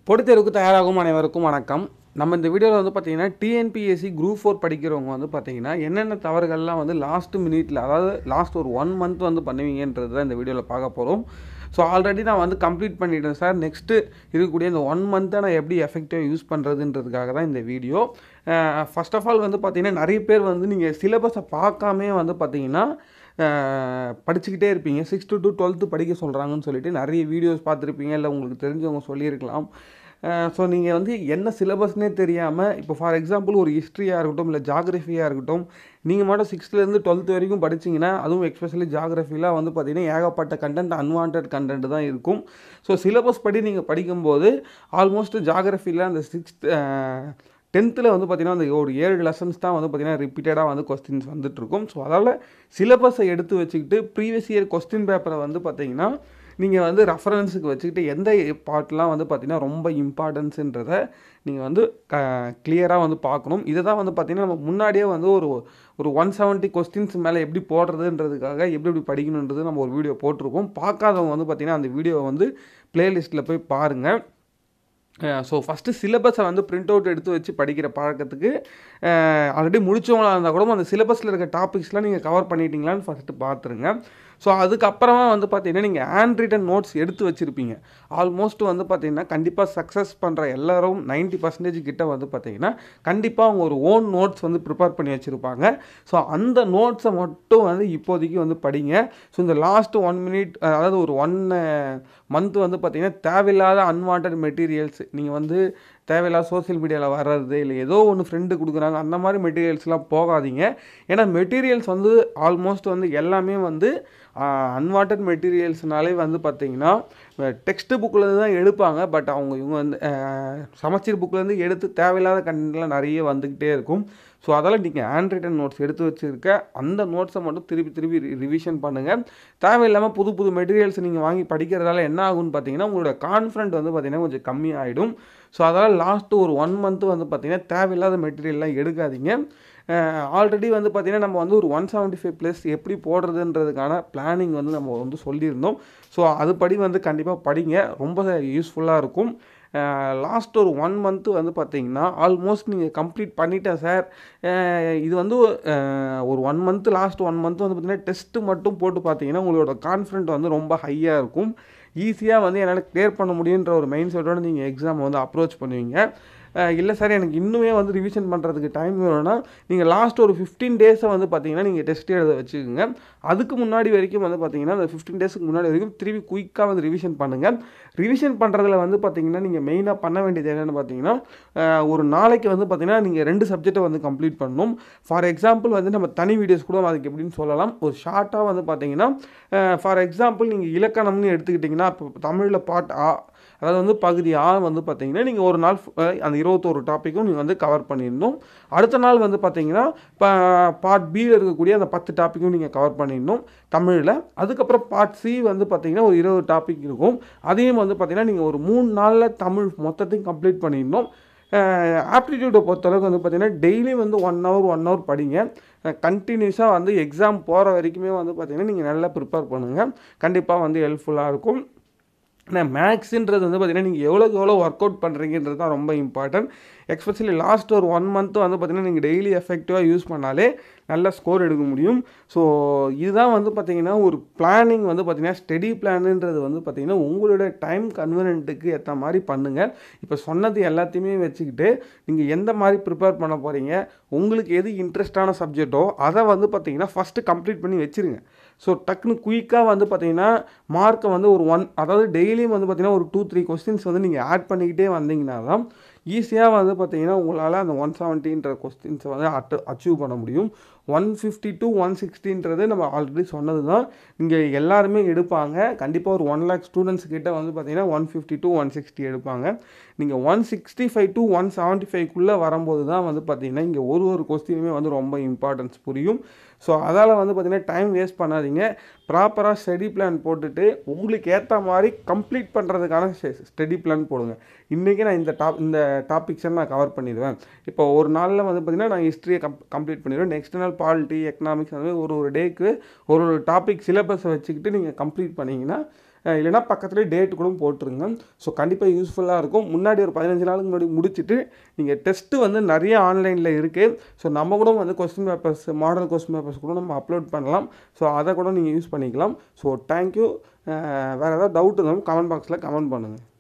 பொதுத் தேர்வுக்கு தயாராகும் அனைவருக்கும் வணக்கம் நம்ம இந்த வீடியோவில் வந்து பார்த்தீங்கன்னா டிஎன்பிஎஸ்சி குரூப் ஃபோர் படிக்கிறவங்க வந்து பார்த்தீங்கன்னா என்னென்ன தவறுகள்லாம் வந்து லாஸ்ட் மினிட்ல அதாவது லாஸ்ட் ஒரு ஒன் மந்த் வந்து பண்ணுவீங்கன்றது தான் இந்த வீடியோவில் பார்க்க போகிறோம் ஸோ ஆல்ரெடி நான் வந்து கம்ப்ளீட் பண்ணிட்டேன் சார் நெக்ஸ்ட்டு இருக்கக்கூடிய இந்த ஒன் மந்த்தை நான் எப்படி எஃபெக்டிவாக யூஸ் பண்ணுறதுன்றதுக்காக தான் இந்த வீடியோ ஃபர்ஸ்ட் ஆஃப் ஆல் வந்து பார்த்தீங்கன்னா நிறைய பேர் வந்து நீங்கள் சிலபஸை பார்க்காமே வந்து பார்த்தீங்கன்னா அஹ், படிச்சுக்கிட்டே இருப்பீங்க சிக்ஸ்த்து டு டுவெல்த்து படிக்க சொல்கிறாங்கன்னு சொல்லிட்டு நிறைய வீடியோஸ் பார்த்துருப்பீங்க இல்லை உங்களுக்கு தெரிஞ்சவங்க சொல்லியிருக்கலாம் ஸோ நீங்கள் வந்து என்ன சிலபஸ்னே தெரியாமல் இப்போ ஃபார் எக்ஸாம்பிள் ஒரு ஹிஸ்ட்ரியாக இருக்கட்டும் இல்லை ஜாகிரஃபியாக இருக்கட்டும் நீங்கள் மட்டும் சிக்ஸ்த்துலேருந்து டுவெல்த் வரைக்கும் படிச்சீங்கன்னா அதுவும் எக்ஸ்பெஷலி ஜாகிரஃபிலாம் வந்து பார்த்தீங்கன்னா ஏகப்பட்ட கண்டென்ட் அன்வான்ட் கண்டென்ட் தான் இருக்கும் ஸோ சிலபஸ் படி நீங்கள் படிக்கும்போது ஆல்மோஸ்ட் ஜாகிரஃபியில் அந்த சிக்ஸ்த் டென்த்தில் வந்து பார்த்தீங்கன்னா அந்த ஒரு ஏழு லெசன்ஸ் தான் வந்து பார்த்தீங்கன்னா ரிப்பீட்டடாக வந்து கொஸ்டின்ஸ் வந்துட்டு இருக்கும் ஸோ அதால் சிலபஸை எடுத்து வச்சுக்கிட்டு ப்ரீவியஸ் இயர் கொஸ்டின் பேப்பரை வந்து பார்த்தீங்கன்னா நீங்கள் வந்து ரெஃபரன்ஸுக்கு வச்சுக்கிட்டு எந்த பார்ட்லாம் வந்து பார்த்தீங்கன்னா ரொம்ப இம்பார்ட்டன்ஸுன்றதை நீங்கள் வந்து க கிளியராக வந்து பார்க்கணும் இதை தான் வந்து பார்த்தீங்கன்னா நம்ம முன்னாடியே வந்து ஒரு ஒரு ஒன் செவன்ட்டி கொஸ்டின்ஸ் மேலே எப்படி போடுறதுன்றதுக்காக எப்படி எப்படி படிக்கணுன்றது நம்ம ஒரு வீடியோ போட்டிருக்கோம் பார்க்காதவங்க வந்து பார்த்தீங்கன்னா அந்த வீடியோவை வந்து பிளேலிஸ்ட்டில் போய் பாருங்கள் ஸோ ஃபஸ்ட்டு சிலபஸை வந்து பிரிண்ட் அவுட் எடுத்து வச்சு படிக்கிற பழக்கத்துக்கு ஆல்ரெடி முடிச்சவங்களா இருந்தால் கூட அந்த சிலபஸில் இருக்க டாபிக்ஸ்லாம் நீங்கள் கவர் பண்ணிட்டீங்களான்னு ஃபஸ்ட்டு பார்த்துருங்க ஸோ அதுக்கப்புறமா வந்து பார்த்தீங்கன்னா நீங்கள் ஹேண்ட் ரிட்டன் நோட்ஸ் எடுத்து வச்சுருப்பீங்க ஆல்மோஸ்ட் வந்து பார்த்தீங்கன்னா கண்டிப்பாக சக்ஸஸ் பண்ணுற எல்லாரும் 90% பர்சன்டேஜ் கிட்ட வந்து பார்த்தீங்கன்னா கண்டிப்பாக அவங்க ஒரு ஓன் நோட்ஸ் வந்து ப்ரிப்பேர் பண்ணி வச்சுருப்பாங்க ஸோ அந்த நோட்ஸை மட்டும் வந்து இப்போதைக்கு வந்து படிங்க ஸோ இந்த லாஸ்ட் ஒன் மினிட் அதாவது ஒரு ஒன் மந்த் வந்து பார்த்தீங்கன்னா தேவையில்லாத அன்வான்ட் மெட்டீரியல்ஸ் நீங்கள் வந்து தேவையில்லாத சோஷியல் மீடியாவில் வர்றது இல்லை ஏதோ ஒன்று ஃப்ரெண்டு கொடுக்குறாங்க அந்த மாதிரி மெட்டீரியல்ஸ்லாம் போகாதீங்க ஏன்னா மெட்டீரியல்ஸ் வந்து ஆல்மோஸ்ட் வந்து எல்லாமே வந்து அன்வான்ட் மெட்டீரியல்ஸ்னாலே வந்து பார்த்தீங்கன்னா டெக்ஸ்ட் புக்கில் தான் எடுப்பாங்க பட் அவங்க இவங்க வந்து அஹ், சமச்சீர் புக்லேருந்து எடுத்து தேவையில்லாத கண்டென்ட்லாம் நிறைய வந்துக்கிட்டே இருக்கும் ஸோ அதால் நீங்கள் ஹேண்ட் ரிட்டன் நோட்ஸ் எடுத்து வச்சுருக்க அந்த நோட்ஸை மட்டும் திருப்பி திருப்பி ரிவிஷன் பண்ணுங்கள் தேவையில்லாமல் புது புது மெட்டீரியல்ஸ் நீங்கள் வாங்கி படிக்கிறதால என்ன ஆகும்னு பார்த்தீங்கன்னா உங்களோட கான்ஃபிடென்ட் வந்து பார்த்தீங்கன்னா கொஞ்சம் கம்மியாகிடும் ஸோ அதனால் லாஸ்ட்டு ஒரு ஒன் மந்த்து வந்து பார்த்தீங்கன்னா தேவையில்லாத மெட்டீரியல்லாம் எடுக்காதீங்க ஆல்ரெடி வந்து பார்த்தீங்கன்னா நம்ம வந்து ஒரு ஒன் செவன்ட்டி ஃபைவ் ப்ளஸ் எப்படி போடுறதுன்றதுக்கான பிளானிங் வந்து நம்ம வந்து சொல்லியிருந்தோம் ஸோ அதுபடி வந்து கண்டிப்பாக படிங்க ரொம்ப யூஸ்ஃபுல்லாக இருக்கும் லாஸ்ட் ஒரு ஒன் மந்த்து வந்து பார்த்தீங்கன்னா ஆல்மோஸ்ட் நீங்கள் கம்ப்ளீட் பண்ணிட்டேன் சார் இது வந்து அஹ், ஒரு one month last one month வந்து பார்த்தீங்கன்னா டெஸ்ட்டு மட்டும் போட்டு பார்த்தீங்கன்னா உங்களோட கான்ஃபிடென்ட் வந்து ரொம்ப ஹையாக இருக்கும் ஈஸியாக வந்து என்னால் கிளியர் பண்ண முடியுன்ற ஒரு மைண்ட் செட்டோட நீங்கள் எக்ஸாம் வந்து அப்ரோச் பண்ணுவீங்க அஹ் இல்லை சார் எனக்கு இன்னுமே வந்து ரிவிஷன் பண்ணுறதுக்கு டைம் வேணும்னா நீங்கள் லாஸ்ட் ஒரு ஃபிஃப்டீன் டேஸை வந்து பார்த்தீங்கன்னா நீங்கள் டெஸ்ட் எழுத வச்சுக்கோங்க அதுக்கு முன்னாடி வரைக்கும் வந்து பார்த்தீங்கன்னா அந்த ஃபிஃப்டீன் டேஸ்க்கு முன்னாடி வரைக்கும் திருப்பி குயிக்காக வந்து ரிவிஷன் பண்ணுங்கள் ரிவிஷன் பண்ணுறதுல வந்து பார்த்தீங்கன்னா நீங்கள் மெயினாக பண்ண வேண்டியது என்னென்னு பார்த்தீங்கன்னா அஹ் ஒரு நாளைக்கு வந்து பார்த்தீங்கன்னா நீங்கள் ரெண்டு சப்ஜெக்டை வந்து கம்ப்ளீட் பண்ணணும் ஃபார் எக்ஸாம்பிள் வந்து நம்ம தனி வீடியோஸ் கூட அதுக்கு எப்படின்னு சொல்லலாம் ஒரு ஷார்ட்டாக வந்து பார்த்தீங்கன்னா ஃபார் எக்ஸாம்பிள் நீங்கள் இலக்கணம்னு எடுத்துக்கிட்டிங்கன்னா இப்போ தமிழில் பாட் ஆ அதாவது வந்து பகுதி ஆ வந்து பார்த்தீங்கன்னா நீங்கள் ஒரு நாள் ஃபு- அஹ் அந்த இருபத்தோரு டாப்பிக்கும் நீங்கள் வந்து கவர் பண்ணிடணும் அடுத்த நாள் வந்து பார்த்தீங்கன்னா இப்போ பார்ட் பியில் இருக்கக்கூடிய அந்த பத்து டாப்பிக்கும் நீங்கள் கவர் பண்ணிடணும் தமிழில் அதுக்கப்புறம் பார்ட் சி வந்து பார்த்தீங்கன்னா ஒரு இருபது டாபிக் இருக்கும் அதையும் வந்து பார்த்தீங்கன்னா நீங்கள் ஒரு மூணு நாளில் தமிழ் மொத்தத்தையும் கம்ப்ளீட் பண்ணிடணும் ஆப்டிடியூட்டை பொறுத்தளவுக்கு வந்து பார்த்தீங்கன்னா டெய்லி வந்து ஒன் ஹவர் ஒன் ஹவர் படிங்க கண்டினியூஸாக வந்து எக்ஸாம் போகிற வரைக்குமே வந்து பார்த்தீங்கன்னா நீங்கள் நல்லா ப்ரிப்பேர் பண்ணுங்கள் கண்டிப்பாக வந்து ஹெல்ப்ஃபுல்லாக இருக்கும் ஆனால் மேக்ஸுன்றது வந்து பார்த்தீங்கன்னா நீங்கள் எவ்வளோக்கு எவ்வளோ ஒர்க் அவுட் பண்ணுறீங்கன்றது தான் ரொம்ப இம்பார்ட்டன்ட் எக்ஸ்பெஷலி லாஸ்ட் ஒரு ஒன் மந்த் வந்து பார்த்தீங்கன்னா நீங்கள் டெய்லி எஃபெக்டிவாக யூஸ் பண்ணாலே நல்ல ஸ்கோர் எடுக்க முடியும் ஸோ இதுதான் வந்து பார்த்தீங்கன்னா ஒரு பிளானிங் வந்து பார்த்தீங்கன்னா ஸ்டடி பிளானுன்றது வந்து பார்த்தீங்கன்னா உங்களோட டைம் கன்வீனியன்ட்டுக்கு ஏற்ற மாதிரி பண்ணுங்கள் இப்போ சொன்னது எல்லாத்தையுமே வச்சுக்கிட்டு நீங்கள் எந்த மாதிரி ப்ரிப்பேர் பண்ண போகிறீங்க உங்களுக்கு எது இன்ட்ரெஸ்டான சப்ஜெக்ட்டோ அதை வந்து பார்த்தீங்கன்னா ஃபஸ்ட்டு கம்ப்ளீட் பண்ணி வச்சுருங்க ஸோ டக்குன்னு குயிக்காக வந்து பார்த்தீங்கன்னா மார்க்கை வந்து ஒரு ஒன் அதாவது டெய்லியும் வந்து பார்த்தீங்கன்னா ஒரு டூ த்ரீ கொஸ்டின்ஸ் வந்து நீங்கள் ஆட் பண்ணிக்கிட்டே வந்தீங்கன்னா தான் ஈஸியாக வந்து பார்த்தீங்கன்னா உங்களால் அந்த ஒன் செவன்ட்டின்ற கொஸ்டின்ஸை வந்து அட் அச்சீவ் பண்ண முடியும் ஒன் ஃபிஃப்டி டு ஒன் சிக்ஸ்டின்றது நம்ம ஆல்ரெடி சொன்னது தான் இங்கே எல்லாருமே எடுப்பாங்க கண்டிப்பாக ஒரு ஒன் லேக் ஸ்டூடெண்ட்ஸ் கிட்ட வந்து பார்த்தீங்கன்னா one fifty to one sixty எடுப்பாங்க நீங்கள் one sixty five to one seventy ஃபைவ்க்குள்ளே வரும்போது தான் வந்து பார்த்தீங்கன்னா இங்கே ஒரு ஒரு கொஸ்டினுமே வந்து ரொம்ப இம்பார்ட்டன்ஸ் புரியும் ஸோ அதால் வந்து பார்த்தீங்கன்னா டைம் வேஸ்ட் பண்ணாதீங்க ப்ராப்பராக ஸ்டடி பிளான் போட்டுட்டு உங்களுக்கு ஏற்ற மாதிரி கம்ப்ளீட் பண்ணுறதுக்கான ஸ்டடி பிளான் போடுங்க இன்றைக்கி நான் இந்த டாப் இந்த டாபிக்ஸை நான் கவர் பண்ணிடுவேன் இப்போ ஒரு நாளில் வந்து பார்த்திங்கன்னா நான் ஹிஸ்ட்ரியை கம் கம்ப்ளீட் பண்ணிடுவேன் நெக்ஸ்ட் நாள் பாலிட்டி எக்கனாமிக்ஸ் அந்த மாதிரி ஒரு ஒரு டேக்கு ஒரு ஒரு டாபிக் சிலபஸை வச்சுக்கிட்டு நீங்கள் கம்ப்ளீட் பண்ணிங்கன்னா அஹ் இல்லைன்னா பக்கத்துலேயே டேட் கூட போட்டுருங்க ஸோ கண்டிப்பாக யூஸ்ஃபுல்லாக இருக்கும் முன்னாடி ஒரு பதினஞ்சு நாளுக்கு முன்னாடி முடிச்சுட்டு நீங்கள் டெஸ்ட்டு வந்து நிறைய ஆன்லைனில் இருக்குது ஸோ நம்ம கூட வந்து question papers model question papers கூட நம்ம அப்லோட் பண்ணலாம் ஸோ அதை கூட நீங்கள் யூஸ் பண்ணிக்கலாம் ஸோ தேங்க்யூ வேறு ஏதாவது டவுட் இருந்தாலும் கமெண்ட் பாக்ஸில் கமெண்ட் பண்ணுங்கள்